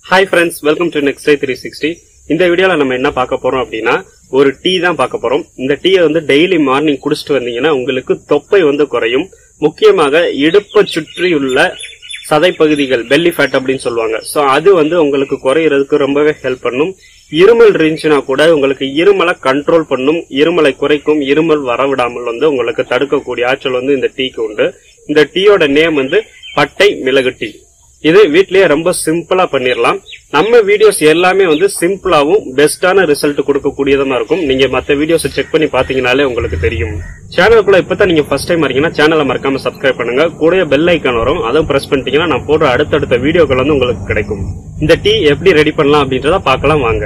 hi friends welcome to next day three sixty இந்த வீடியோல நம்ம என்ன பார்க்க போறோம் அப்படின்னா ஒரு டீ தான் பார்க்க போறோம் இந்த டீயை வந்து டெய்லி மார்னிங் குடிச்சிட்டு வந்தீங்கன்னா உங்களுக்கு தொப்பை வந்து குறையும் முக்கியமாக இடுப்பை சுற்றியுள்ள சதை பகுதிகள் பெல்லி ஃபேட் அப்படின்னு சொல்லுவாங்க சோ அது வந்து உங்களுக்கு குறையிறதுக்கு ரொம்பவே ஹெல்ப் பண்ணும் இருமல் இருந்துச்சுன்னா கூட உங்களுக்கு இருமலை கண்ட்ரோல் பண்ணும் இருமலை குறைக்கும் இருமல் வரவிடாமல் வந்து உங்களுக்கு தடுக்கக்கூடிய ஆற்றல் வந்து இந்த டீக்கு உண்டு இந்த டீயோட நேம் வந்து பட்டை மிளகு டீ இது வீட்லயே ரொம்ப சிம்பிளா பண்ணிடலாம் நம்ம வீடியோஸ் எல்லாமே வந்து சிம்பிளாவும் பெஸ்டான ரிசல்ட் கொடுக்கக்கூடியதா இருக்கும் நீங்க மத்த வீடியோஸ் செக் பண்ணி பாத்தீங்கனாலே உங்களுக்கு தெரியும் சேனலுக்குள்ள இப்பதான் நீங்க ஃபர்ஸ்ட் டைம் இருக்கீங்கன்னா சேனலை மறக்காம சப்ஸ்கிரைப் பண்ணுங்க கூட பெல் ஐக்கான் வரும் அதுவும் பிரஸ் பண்ணிட்டீங்கன்னா நான் போடுற அடுத்தடுத்த வீடியோக்கள் வந்து உங்களுக்கு கிடைக்கும் இந்த டீ எப்படி ரெடி பண்ணலாம் அப்படின்றத பார்க்கலாம் வாங்க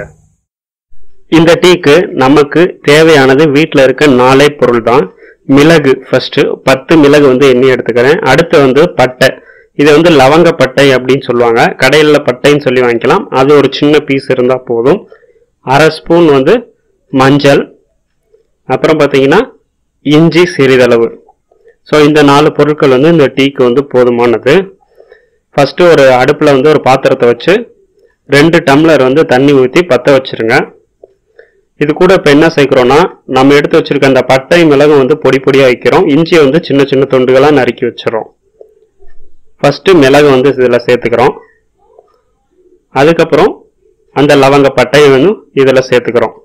இந்த டீக்கு நமக்கு தேவையானது வீட்ல இருக்க நாலே பொருள் தான் மிளகு ஃபர்ஸ்ட் பத்து மிளகு வந்து எண்ணி எடுத்துக்கிறேன் அடுத்து வந்து பட்டை இது வந்து லவங்க பட்டை அப்படின்னு சொல்லுவாங்க கடையில பட்டைன்னு சொல்லி வாங்கிக்கலாம் அது ஒரு சின்ன பீஸ் இருந்தா போதும் அரை ஸ்பூன் வந்து மஞ்சள் அப்புறம் பார்த்தீங்கன்னா இஞ்சி சிறிதளவு ஸோ இந்த நாலு பொருட்கள் வந்து இந்த டீக்கு வந்து போதுமானது ஃபர்ஸ்ட் ஒரு அடுப்பில் வந்து ஒரு பாத்திரத்தை வச்சு ரெண்டு டம்ளர் வந்து தண்ணி ஊற்றி பற்ற வச்சிருங்க இது கூட இப்போ என்ன சேர்க்குறோம்னா நம்ம எடுத்து வச்சிருக்க அந்த பட்டை மிளகு வந்து பொடி பொடியாக வைக்கிறோம் இஞ்சியை வந்து சின்ன சின்ன துண்டுகளாக நறுக்கி வச்சிடறோம் ஃபர்ஸ்ட் மிளகு வந்து இதில் சேர்த்துக்கிறோம் அதுக்கப்புறம் அந்த லவங்க பட்டையை வந்து இதில் சேர்த்துக்கிறோம்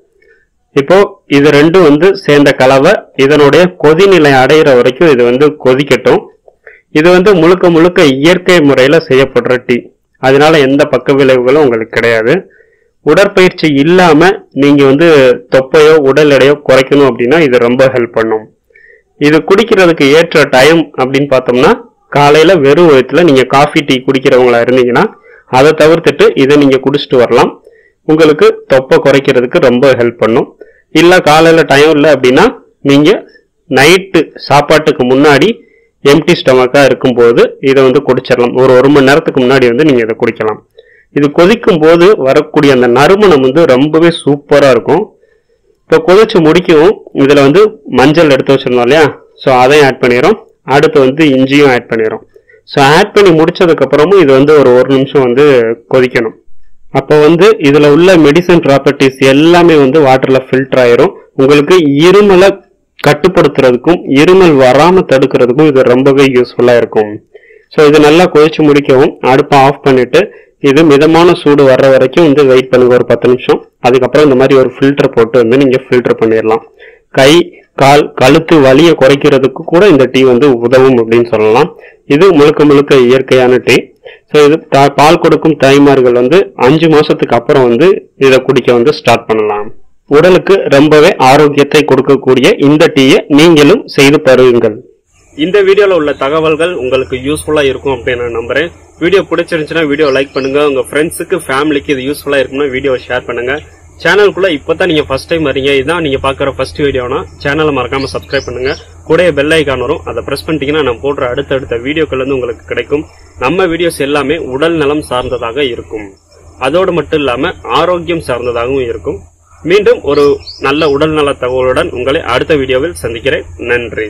இப்போ இது ரெண்டும் வந்து சேர்ந்த கலவை இதனுடைய கொதிநிலை அடையிற வரைக்கும் இது வந்து கொதிக்கட்டும் இது வந்து முழுக்க முழுக்க இயற்கை முறையில் செய்யப்படுற டீ அதனால எந்த பக்க விளைவுகளும் உங்களுக்கு கிடையாது உடற்பயிற்சி இல்லாம நீங்க வந்து தொப்பையோ உடல் எடையோ குறைக்கணும் அப்படின்னா இது ரொம்ப ஹெல்ப் பண்ணும் இது குடிக்கிறதுக்கு ஏற்ற டைம் அப்படின்னு பார்த்தோம்னா காலையில வெறும் வயிற்றுல நீங்க காஃபி டீ குடிக்கிறவங்களா இருந்தீங்கன்னா அதை தவிர்த்துட்டு இதை நீங்க குடிச்சிட்டு வரலாம் உங்களுக்கு தொப்பை குறைக்கிறதுக்கு ரொம்ப ஹெல்ப் பண்ணும் இல்ல காலையில டைம் இல்லை அப்படின்னா நீங்க நைட்டு சாப்பாட்டுக்கு முன்னாடி எம்டி ஸ்டொமக்கா இருக்கும்போது இதை வந்து குடிச்சிடலாம் ஒரு ஒரு மணி நேரத்துக்கு முன்னாடி வந்து நீங்க இதை குடிக்கலாம் இது கொதிக்கும் போது வரக்கூடிய அந்த நறுமணம் வந்து ரொம்பவே சூப்பரா இருக்கும் இப்போ கொதிச்சு முடிக்கவும் இதுல வந்து மஞ்சள் எடுத்து வச்சிருந்தோம் இல்லையா ஸோ அதையும் ஆட் பண்ணிடுறோம் அடுத்து வந்து இஞ்சியும் ஆட் பண்ணிடுறோம் ஸோ ஆட் பண்ணி முடிச்சதுக்கு அப்புறமும் இது வந்து ஒரு ஒரு நிமிஷம் வந்து கொதிக்கணும் அப்போ வந்து இதுல உள்ள மெடிசன் ப்ராப்பர்ட்டிஸ் எல்லாமே வந்து வாட்டர்ல ஃபில்டர் ஆயிரும் உங்களுக்கு இருமலை கட்டுப்படுத்துறதுக்கும் இருமல் வராம தடுக்கிறதுக்கும் இது ரொம்பவே யூஸ்ஃபுல்லா இருக்கும் ஸோ இது நல்லா கொதிச்சு முடிக்கவும் அடுப்பை ஆஃப் பண்ணிட்டு இது மிதமான சூடு வர்ற வரைக்கும் வந்து வெயிட் பண்ணுங்க ஒரு பத்து நிமிஷம் அதுக்கப்புறம் இந்த மாதிரி ஒரு ஃபில்டர் போட்டு வந்து நீங்க ஃபில்டர் பண்ணிடலாம் கை கால் கழுத்து வலியை குறைக்கிறதுக்கு கூட இந்த டீ வந்து உதவும் அப்படின்னு சொல்லலாம் இது முழுக்க முழுக்க இயற்கையான டீ ஸோ இது தா- பால் கொடுக்கும் தாய்மார்கள் வந்து அஞ்சு மாசத்துக்கு அப்புறம் வந்து இதை குடிக்க வந்து ஸ்டார்ட் பண்ணலாம் உடலுக்கு ரொம்பவே ஆரோக்கியத்தை கொடுக்கக்கூடிய இந்த டீயை நீங்களும் செய்து பருகுங்கள் இந்த வீடியோல உள்ள தகவல்கள் உங்களுக்கு யூஸ்ஃபுல்லா இருக்கும் அப்படின்னு நான் நம்புறேன் வீடியோ பிடிச்சிருந்துச்சுன்னா வீடியோ லைக் பண்ணுங்க உங்க ஃப்ரெண்ட்ஸுக்கு ஃபேமிலிக்கு இது யூஸ்ஃபுல்லா இருக்கும்னா வீடியோ ஷேர் பண்ணுங்க சேனலுக்குள்ள இப்பதான் நீங்க ஃபர்ஸ்ட் டைம் வரீங்க இதான் நீங்க பாக்குற ஃபர்ஸ்ட் வீடியோனா சேனலை மறக்காம சப்ஸ்கிரைப் பண்ணுங்க கூட பெல் ஐக்கான் வரும் அதை பிரஸ் பண்ணிட்டீங்கன்னா நான் போடுற அடுத்தடுத்த வீடியோக்கள் வந்து உங்களுக்கு கிடைக்கும் நம்ம வீடியோஸ் எல்லாமே உடல் நலம் சார்ந்ததாக இருக்கும் அதோடு மட்டும் இல்லாம ஆரோக்கியம் சார்ந்ததாகவும் இருக்கும் மீண்டும் ஒரு நல்ல உடல் நல தகவலுடன் உங்களை அடுத்த வீடியோவில் சந்திக்கிறேன் நன்றி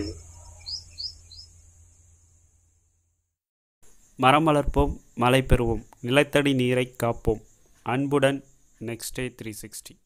மரம் வளர்ப்போம் மழை பெறுவோம் நிலத்தடி நீரை காப்போம் அன்புடன் நெக்ஸ்ட் டே த்ரீ சிக்ஸ்டி